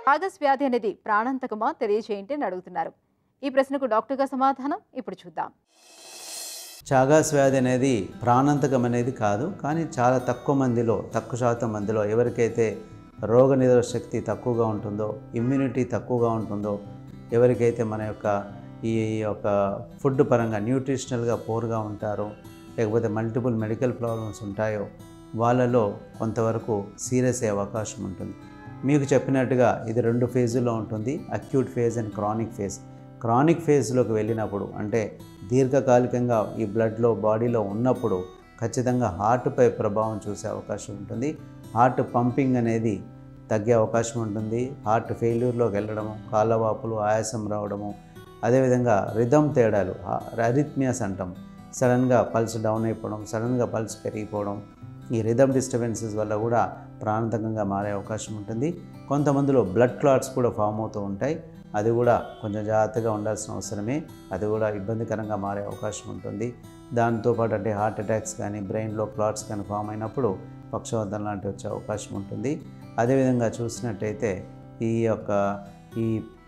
Chagas వ్యాధి అనేది ప్రాణాంతకమా తెలియజేయండి అని అడుగుతున్నారు ఈ ప్రశ్నకు డాక్టర్గా సమాధానం ఇప్పుడు చూద్దాం చాగాస్ వ్యాధి అనేది ప్రాణాంతకం అనేది కాదు కానీ చాలా తక్కువ మందిలో తక్కువ శాతం మందిలో ఎవరికైతే రోగ నిరోధక శక్తి తక్కువగా ఉంటుందో ఇమ్యూనిటీ తక్కువగా ఉంటుందో ఎవరికైతే మన యొక్క ఈ యొక్క ఫుడ్ పరంగా న్యూట్రిషనల్గా పోర్గా ఉంటారో లేకపోతే మల్టిపుల్ మెడికల్ ప్రాబ్లమ్స్ ఉంటాయో వాళ్ళలో కొంతవరకు సీరియస్ అయ్యే అవకాశం ఉంటుంది మీకు చెప్పినట్టుగా ఇది రెండు ఫేజుల్లో ఉంటుంది acute phase and chronic phase chronic ఫేజ్లోకి వెళ్ళినప్పుడు అంటే దీర్ఘకాలికంగా ఈ బ్లడ్లో బాడీలో ఉన్నప్పుడు ఖచ్చితంగా హార్ట్పై ప్రభావం చూసే అవకాశం ఉంటుంది హార్ట్ పంపింగ్ అనేది తగ్గే అవకాశం ఉంటుంది హార్ట్ ఫెయిల్యూర్లోకి వెళ్ళడము కాళ్ళవాపులు ఆయాసం రావడము అదేవిధంగా రిధమ్ తేడాలు అరిథ్మియాస్ అంటాం సడన్గా పల్స్ డౌన్ అయిపోవడం సడన్గా పల్స్ పెరిగిపోవడం ఈ రిధమ్ డిస్టర్బెన్సెస్ వల్ల కూడా ప్రాణాంతకంగా మారే అవకాశం ఉంటుంది కొంతమందిలో బ్లడ్ క్లాట్స్ కూడా ఫామ్ అవుతూ ఉంటాయి అది కూడా కొంచెం జాగ్రత్తగా ఉండాల్సిన అవసరమే అది కూడా ఇబ్బందికరంగా మారే అవకాశం ఉంటుంది దాంతోపాటు అంటే హార్ట్ అటాక్స్ కానీ బ్రెయిన్లో క్లాట్స్ కానీ ఫామ్ అయినప్పుడు పక్షవాతం లాంటివి వచ్చే అవకాశం ఉంటుంది అదేవిధంగా చూసినట్టయితే ఈ యొక్క ఈ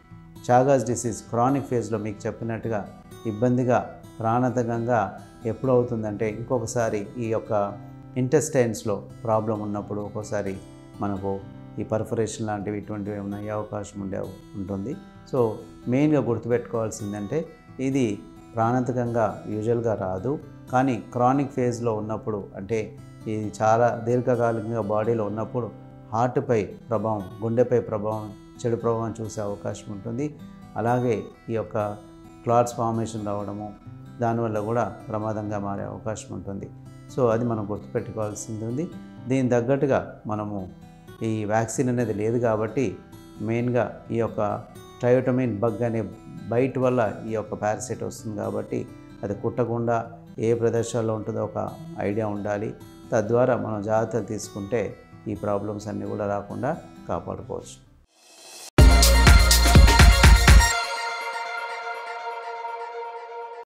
చాగాస్ డిసీజ్ క్రానిక్ ఫేజ్లో మీకు చెప్పినట్టుగా ఇబ్బందిగా ప్రాణాంతకంగా ఎప్పుడు అవుతుందంటే ఇంకొకసారి ఈ యొక్క ఇంటెస్టైన్స్లో ప్రాబ్లం ఉన్నప్పుడు ఒక్కోసారి మనకు ఈ పర్ఫరేషన్ లాంటివి ఇటువంటివి ఏమైనా అయ్యే అవకాశం ఉండే ఉంటుంది సో మెయిన్గా గుర్తుపెట్టుకోవాల్సిందంటే ఇది ప్రాణాంతకంగా యూజువల్గా రాదు కానీ క్రానిక్ ఫేజ్లో ఉన్నప్పుడు అంటే ఇది చాలా దీర్ఘకాలికంగా బాడీలో ఉన్నప్పుడు హార్ట్పై ప్రభావం గుండెపై ప్రభావం చెడు ప్రభావం చూసే అవకాశం ఉంటుంది అలాగే ఈ యొక్క క్లాట్స్ ఫార్మేషన్ రావడము దానివల్ల కూడా ప్రమాదంగా మారే అవకాశం ఉంటుంది సో అది మనం గుర్తుపెట్టుకోవాల్సింది ఉంది దీని తగ్గట్టుగా మనము ఈ వ్యాక్సిన్ అనేది లేదు కాబట్టి మెయిన్గా ఈ యొక్క ట్రయోటమైన్ బగ్ అనే బైట్ వల్ల ఈ యొక్క పారాసైట్ వస్తుంది కాబట్టి అది కుట్టకుండా ఏ ప్రదేశాల్లో ఉంటుందో ఒక ఐడియా ఉండాలి తద్వారా మనం జాగ్రత్తలు తీసుకుంటే ఈ ప్రాబ్లమ్స్ అన్నీ కూడా రాకుండా కాపాడుకోవచ్చు